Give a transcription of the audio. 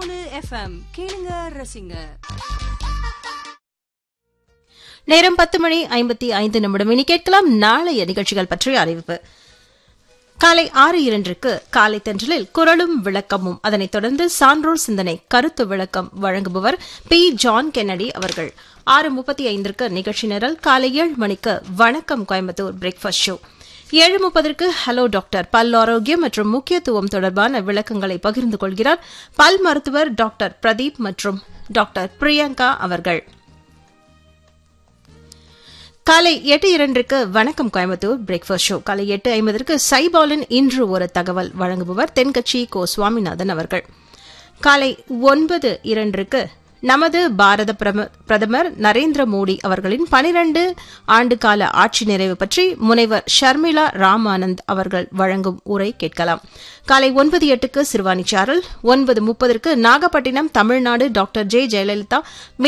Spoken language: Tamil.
மூணு எஃப்எம் கேளுங்க ரசிங்க நேரம் பத்து மணி ஐம்பத்தி ஐந்து நிமிடம் இனி கேட்கலாம் நாளைய நிகழ்ச்சிகள் பற்றிய அறிவிப்பு காலை ஆறு இரண்டுக்கு காலை தென்றலில் குரலும் விளக்கமும் அதனைத் தொடர்ந்து சான்றோர் சிந்தனை கருத்து விளக்கம் வழங்குபவர் பி ஜான் கென்னடி அவர்கள் ஆறு முப்பத்தி ஐந்திற்கு நிகழ்ச்சி நிரல் காலை ஏழு மணிக்கு வணக்கம் கோயம்புத்தூர் பிரேக்ஃபாஸ்ட் ஷோ ஏழு முப்பதற்கு ஹலோ டாக்டர் பல் ஆரோக்கியம் மற்றும் முக்கியத்துவம் தொடர்பான விளக்கங்களை பகிர்ந்து கொள்கிறார் பல் மருத்துவர் டாக்டர் பிரதீப் மற்றும் டாக்டர் பிரியங்கா அவர்கள் காலை எட்டு இரண்டுக்கு வணக்கம் கோயம்புத்தூர் பிரேக்ஃபாஸ்ட் ஷோ காலை எட்டு ஐம்பதற்கு சைபாலின் இன்று ஒரு தகவல் வழங்குபவர் தென்கட்சி கோ சுவாமிநாதன் அவர்கள் காலை ஒன்பது இரண்டுக்கு நமது பாரத பிரம- பிரதமர் நரேந்திர மோடி அவர்களின் பனிரண்டு ஆண்டுகால ஆட்சி நிறைவு பற்றி முனைவர் ஷர்மிளா ராமானந்த் அவர்கள் வழங்கும் உரை கேட்கலாம் காலை ஒன்பது எட்டுக்கு சிறுவாணி சாரல் ஒன்பது முப்பதற்கு நாகப்பட்டினம் தமிழ்நாடு டாக்டர் ஜே ஜெயலலிதா